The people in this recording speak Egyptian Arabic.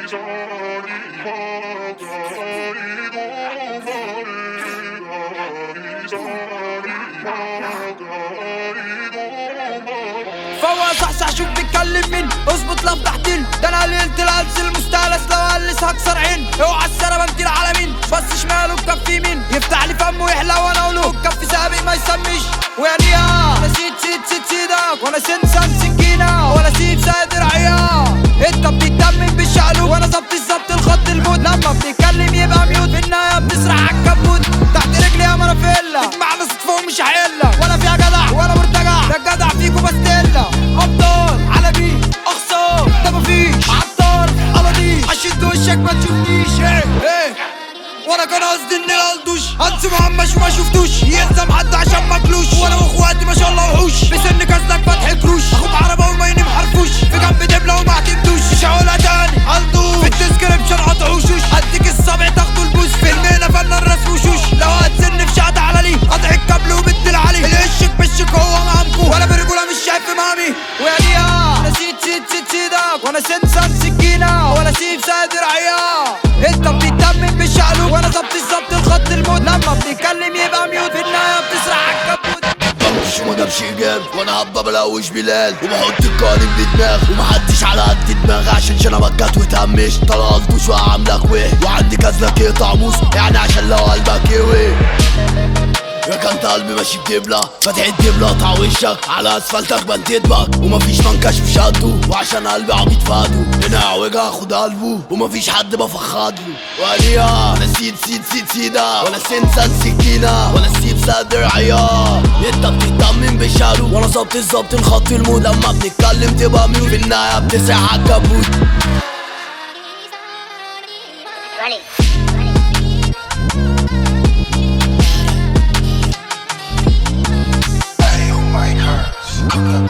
فهو صحصح شوف بيتكلم مين اظبط لف تحتين ده انا ليلة الهلس المستانس لو هلس هكسر عين اوعى السربة انتير على مين بس شماله بكف يمين يفتح لي فمه يحلى وانا اقوله بكف سابق ما يسميش ويعني يا انا سيد سيد سيد سيدك وانا سنسن سكينة ولا سيب سادر عيار انت بتتمم بالشقلوب وانا ظبط الظبط الخط الموت لما بتتكلم يبقى ميوت في النهاية بتسرح عالكبوت تحت رجلي يا منافيلا اسمعنا صدفة ومش هحلك ولا فيها جدع ولا مرتجع ده الجدع فيكو بستيلا ابطال على بيت اخسار ده مفيش عطار على دي هشد وشك ما تشوفنيش ايه ايه وانا كان قصدي اني الالدوش هنس مهمش وما شفتوش يلزم حد عشان ماكلوش وانا واخواتي ما شاء الله وحوش بسن كسلك فتح كروش اخد عربه وما محرفوش في جنب دبله وما هتبدوش مش هقولها تاني هلدوش في الديسكريبشن قطعوشوش هديك الصابع تاخدوا البوس في المهنه فنان رسم وشوش لو هتسن في شقة على لي قطع الكابل وبدي العلي الهشك بشك هو مهمكو وانا برجوله مش شايف مامي ويعني يا انا سيد سيد سيد سيدك وانا سنسن سكينه ولا سيب سادر عيار انت بتتمم بالشقلوب وانا ظبط الظبط الخط الموت لما بتتكلم يبقى ميوت في النهايه بتسرح عالكبوت بمشي وما جابش جاب وانا هبه بلوش بلال وبحط القالب بدماغ ومحدش على قد دماغي عشان شنبكات وتهمش طلعتوش وعاملك ويه وعندي كازلك يقطع موس يعني عشان لو قلبك يوي يا كانت قلبي ماشي بدبلة فاتح الدبلة قطع وشك على اسفلتك بنتدبك ومفيش منكش في شده وعشان قلبي عبيط فاده هنا وجع اخد قلبه ومفيش حد بفخد له وقاليا انا سيد سيد سيد سيدا ولا سنسان سكينة ولا سيب صدر عيار انت بتهتم بشارو وانا ظبط الظبط الخط المود لما بنتكلم تبقى ميوت في النهاية بتسرح عالكبوت Ready. Hey, oh my curse.